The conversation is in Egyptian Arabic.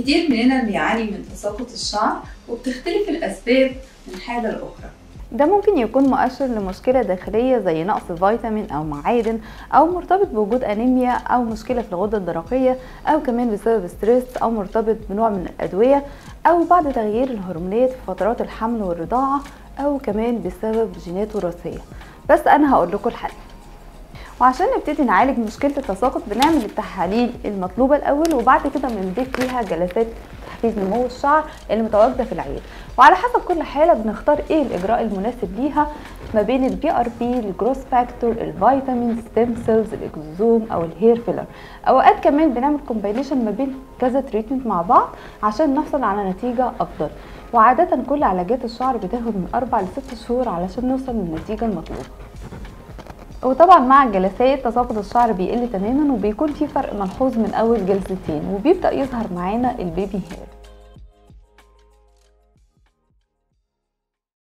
كتير مننا بيعاني من تساقط الشعر وبتختلف الأسباب من حالة لأخرى ده ممكن يكون مؤشر لمشكلة داخلية زي نقص فيتامين أو معادن أو مرتبط بوجود أنيميا أو مشكلة في الغدة الدرقية أو كمان بسبب ستريس أو مرتبط بنوع من الأدوية أو بعد تغيير الهرمونات في فترات الحمل والرضاعة أو كمان بسبب جينات وراثية بس أنا هقول لكم الحل وعشان نبتدي نعالج مشكلة التساقط بنعمل التحاليل المطلوبة الأول وبعد كده بنضيف ليها جلسات تحفيز نمو الشعر اللي متواجدة في العيادة وعلى حسب كل حالة بنختار ايه الإجراء المناسب ليها ما بين البي ار بي الجروس فاكتور الفيتامين ستيم سيلز الاكزوزوم او الهير فيلر اوقات كمان بنعمل كومباينيشن ما بين كذا تريتمنت مع بعض عشان نحصل على نتيجة افضل وعادة كل علاجات الشعر بتاخد من أربع لست شهور علشان نوصل للنتيجة المطلوبة وطبعا مع الجلسات تساقط الشعر بيقل تماما وبيكون في فرق ملحوظ من اول جلستين وبيبدا يظهر معانا البيبي هير